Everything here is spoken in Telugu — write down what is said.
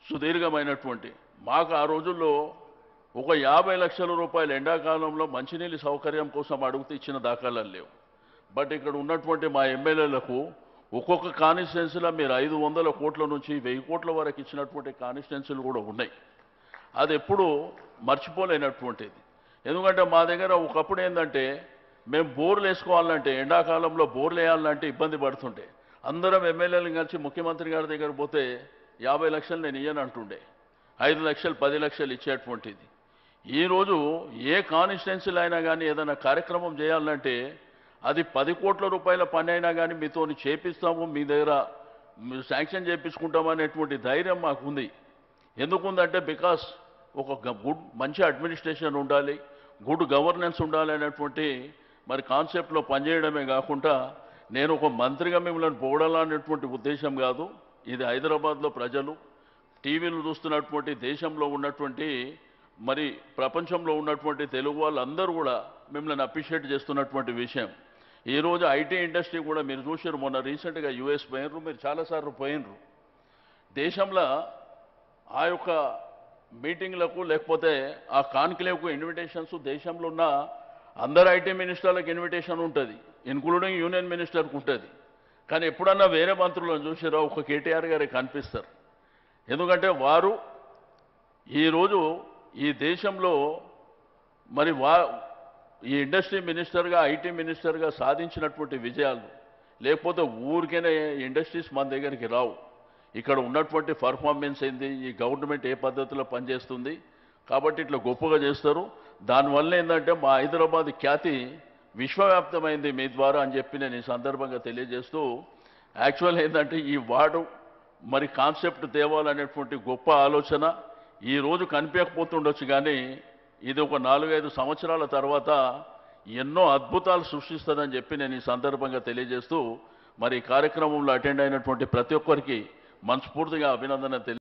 సుదీర్ఘమైనటువంటి మాకు ఆ రోజుల్లో ఒక యాభై లక్షల రూపాయలు ఎండాకాలంలో మంచినీళ్ళ సౌకర్యం కోసం అడుగుతూ ఇచ్చిన దాఖలాలు లేవు బట్ ఇక్కడ ఉన్నటువంటి మా ఎమ్మెల్యేలకు ఒక్కొక్క కాన్స్టిట్యున్సీలో మీరు ఐదు వందల కోట్ల నుంచి వెయ్యి కోట్ల వరకు ఇచ్చినటువంటి కాన్స్టిట్యున్సీలు కూడా ఉన్నాయి అది ఎప్పుడు మర్చిపోలేనటువంటిది ఎందుకంటే మా దగ్గర ఒకప్పుడు ఏంటంటే మేము బోర్లు వేసుకోవాలంటే ఎండాకాలంలో బోర్లు వేయాలంటే ఇబ్బంది పడుతుంటే అందరం ఎమ్మెల్యేలు కలిసి ముఖ్యమంత్రి గారి దగ్గర పోతే యాభై లక్షలు నేను ఇయ్యను అంటుండే ఐదు లక్షలు పది లక్షలు ఇచ్చేటువంటిది ఈరోజు ఏ కాన్స్టిట్యున్సీలు అయినా కానీ ఏదైనా కార్యక్రమం చేయాలంటే అది పది కోట్ల రూపాయల పని అయినా కానీ మీతో చేపిస్తాము మీ దగ్గర మీరు శాంక్షన్ చేయించుకుంటాం అనేటువంటి ధైర్యం మాకు ఉంది ఎందుకుందంటే బికాస్ ఒక గ- గుడ్ మంచి అడ్మినిస్ట్రేషన్ ఉండాలి గుడ్ గవర్నెన్స్ ఉండాలి అనేటువంటి మరి కాన్సెప్ట్లో పనిచేయడమే కాకుండా నేను ఒక మంత్రిగా మిమ్మల్ని పొగడాలనేటువంటి ఉద్దేశం కాదు ఇది హైదరాబాద్లో ప్రజలు టీవీలు చూస్తున్నటువంటి దేశంలో ఉన్నటువంటి మరి ప్రపంచంలో ఉన్నటువంటి తెలుగు వాళ్ళందరూ కూడా మిమ్మల్ని అప్రిషియేట్ చేస్తున్నటువంటి విషయం ఈరోజు ఐటీ ఇండస్ట్రీ కూడా మీరు చూసారు మొన్న రీసెంట్గా యుఎస్ పోయినరు మీరు చాలాసార్లు పోయినరు దేశంలో ఆ యొక్క మీటింగ్లకు లేకపోతే ఆ కాన్క్లేవ్కు ఇన్విటేషన్స్ దేశంలో ఉన్న అందరు ఐటీ మినిస్టర్లకు ఇన్విటేషన్ ఉంటుంది ఇన్క్లూడింగ్ యూనియన్ మినిస్టర్కి ఉంటుంది కానీ ఎప్పుడన్నా వేరే మంత్రులను చూసారో ఒక కేటీఆర్ గారే కనిపిస్తారు ఎందుకంటే వారు ఈరోజు ఈ దేశంలో మరి వా ఈ ఇండస్ట్రీ మినిస్టర్గా ఐటీ మినిస్టర్గా సాధించినటువంటి విజయాలు లేకపోతే ఊరికైనా ఇండస్ట్రీస్ మన దగ్గరికి రావు ఇక్కడ ఉన్నటువంటి పర్ఫార్మెన్స్ ఏంది ఈ గవర్నమెంట్ ఏ పద్ధతిలో పనిచేస్తుంది కాబట్టి ఇట్లా గొప్పగా చేస్తారు దానివల్ల ఏంటంటే మా హైదరాబాద్ ఖ్యాతి విశ్వవ్యాప్తమైంది మీ ద్వారా అని చెప్పి నేను ఈ సందర్భంగా తెలియజేస్తూ యాక్చువల్ ఏంటంటే ఈ వార్డు మరి కాన్సెప్ట్ తేవాలనేటువంటి గొప్ప ఆలోచన ఈ రోజు కనిపించకపోతుండొచ్చు కానీ ఇది ఒక నాలుగైదు సంవత్సరాల తర్వాత ఎన్నో అద్భుతాలు సృష్టిస్తుందని చెప్పి నేను ఈ సందర్భంగా తెలియజేస్తూ మరి ఈ కార్యక్రమంలో అటెండ్ అయినటువంటి ప్రతి ఒక్కరికి మనస్ఫూర్తిగా అభినందన తెలియ